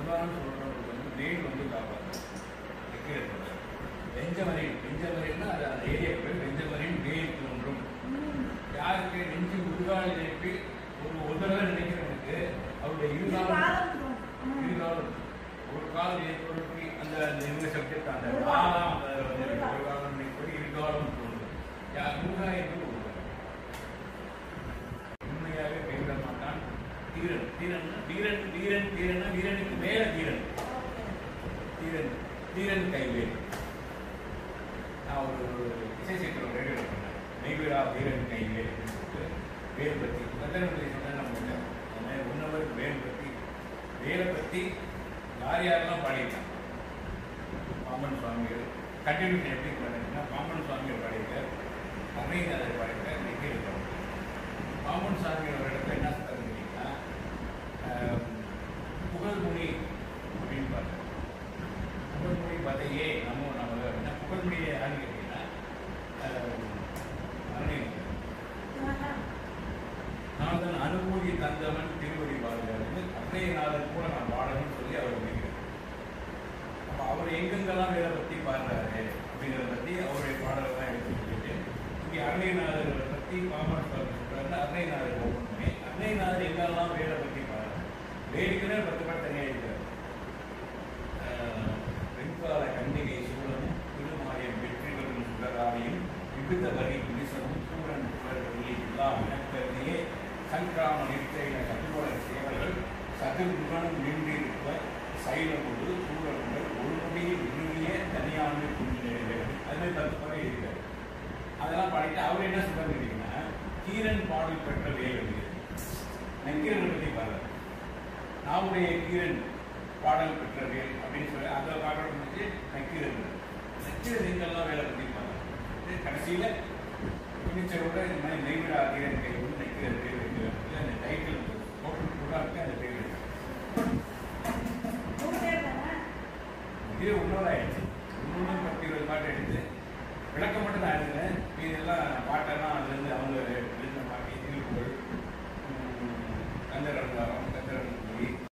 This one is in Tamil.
இருகாலம் சொல்றவங்களுக்கு வந்து வேல் வந்து காப்பாற்றும் வைக்கிறது வெஞ்சமரின் வெஞ்சமரின்னா அது அந்த ஏரியா பேர் வெஞ்சமரின் வேல் தோன்றும் யாருக்கு நெஞ்சு உருகால் இணைப்பு ஒரு ஒரு தடவை நினைக்கிறவனுக்கு அவருடைய இருகாலம் இருகாலம் ஒரு காலம் ஏற்படுத்தி அந்த அந்த இவங்க சப்ஜெக்ட் அந்த நாலாம் அந்த வந்து ஒரு காலம் நினைப்பது இருகாலம் தோன்றும் யார் முருகா என்று ஒருவர் உண்மையாக கைவிட மாட்டான் தீரன் தீரன் வீரன் வீரன் தீரன் வீரனுக்கு மேல தீரன் தீரன் தீரன் கைவேல் நான் ஒரு இசை சேர்க்கிற ரேடியோ பண்ணேன் மெய்விழா வீரன் கைவேல் அப்படின்னு சொல்லிட்டு வேல் பற்றி கத்தனப்பள்ளி சொன்னால் நம்ம இல்லை அந்த உன்னவர் வேல் பற்றி வேலை பற்றி யார் யாரெல்லாம் பாடியிருக்காங்க பாம்பன் சுவாமிகள் கண்டினியூஷன் எப்படி பாடினா பாம்பன் சுவாமிகள் பாடியிருக்கார் அருணைநாதர் பாடியிருக்கார் நெகிழ் பாடியிருக்கார் பாம்பன் சுவாமிகள் ஒரு இடத்துல என்ன சொல்றாருன்னா புகழ்மொழி அப்படின்னு பார்த்தார் புகழ்மொழி பதையே நம்ம நம்ம என்ன புகழ்மொழியை யாருன்னு கேட்டீங்கன்னா அருணைநாதர் நான் தான் அனுபூதி தந்தவன் திருவடி பாடுகிறார்னு அன்னையநாதன் கூட நான் பாடணும்னு சொல்லி அவர் நினைக்கிறார் அப்போ அவர் எங்கெங்கெல்லாம் வேலை பற்றி பாடுறாரு அப்படிங்கிறத பற்றி அவருடைய பாடலாம் எடுத்து சொல்லிட்டு இங்கே அன்னையநாதரை பற்றி பாமர் சுவாமி சொல்றாரு அன்னையநாதர் ஓப்பன் பண்ணி அன்னையநாதர் எங்கெல்லாம் வேலை பற்றி பாடுறாரு வேடிக்கைன்னு பத்து பாட்டு தனியாக இருக்கிறார் வெண்கால கண்டிகை சூழலும் திருமாரியம் வெற்றி பெறும் சுடராடியும் விபித வரி விரிசனும் சூழன் சுடர்களில் எல்லா இனக்கருதியே சங்கிராம நிற்கையின சதுரோட சேவர்கள் சதுர்முகனும் நின்றிருப்ப சைலமுடு சூழலுங்கள் ஒரு நொடியில் விரும்பிய தனியாண்மை புரிஞ்சினர்கள் அது மாதிரி பத்து பாடம் இருக்கிறார் அதெல்லாம் பாடிட்டு அவர் என்ன சொல்றாரு கேட்டீங்கன்னா கீரன் பாடல் பெற்ற வேல் நக்கீரனை பற்றி பாருங்க நாமுடைய கீரன் பாடல் பெற்ற வேல் அப்படின்னு சொல்லி அதில் பார்க்கறது வந்து நக்கீரன் நக்கீரன் எங்கெல்லாம் வேலை பற்றி பாருங்க கடைசியில் துணிச்சலோட இந்த மாதிரி நெய்விடா கீரன் கை வந்து நக்கீரன் பேர் வைக்கிறாங்க அந்த டைட்டில் போட்டு கூட இருக்கு அந்த பேர் இருக்கு. இது உன்னோட ஆயிடுச்சு இன்னொன்று பத்து இருபது பாட்டு எடுத்து விளக்கம் மட்டும் நான் எழுதுனேன் இதெல்லாம்